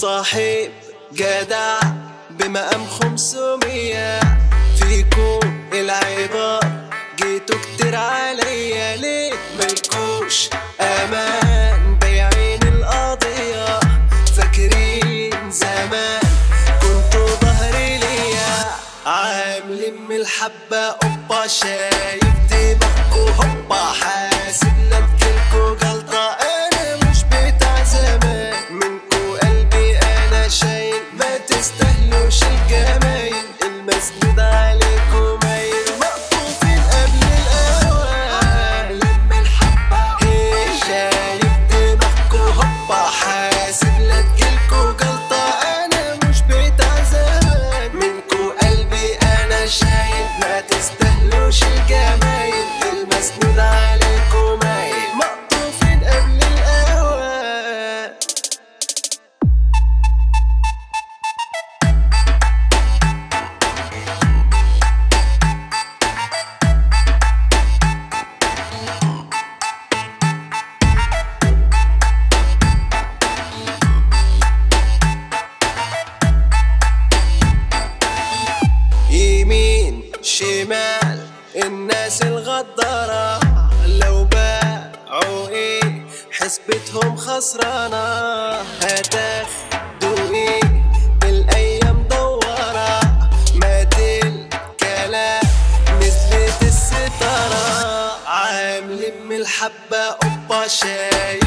صاحب جدع بمقام خمسمية فيكم العبار جيتوا كتير عليا ليه ملكوش امان بايعين القضية فاكرين زمان كنتوا ظهري ليا عاملين من الحبة قبة شايف دماغكوا هوبا حاسب لبكلكوا جلطة انا مش بتاع زمان منكوا قلبي انا شايل ما تستاهلوش الجمايل المسجد عليكم مايل مقطوفين قبل الاوان لما الحبة هي شايف دماغكوا هوبا حاسب لا تجيلكوا جلطة انا مش بتاع زمان منكوا قلبي انا شايل ما تستاهلوش الجمايل المسنود عليكم مايل مقطوفين قبل الاوان يمين شمال الناس الغدارة لو باعوا ايه حسبتهم خسرانة هتاخدوا ايه الايام دوارة مات الكلام نزلت الستارة عاملين من الحبة قبة شاي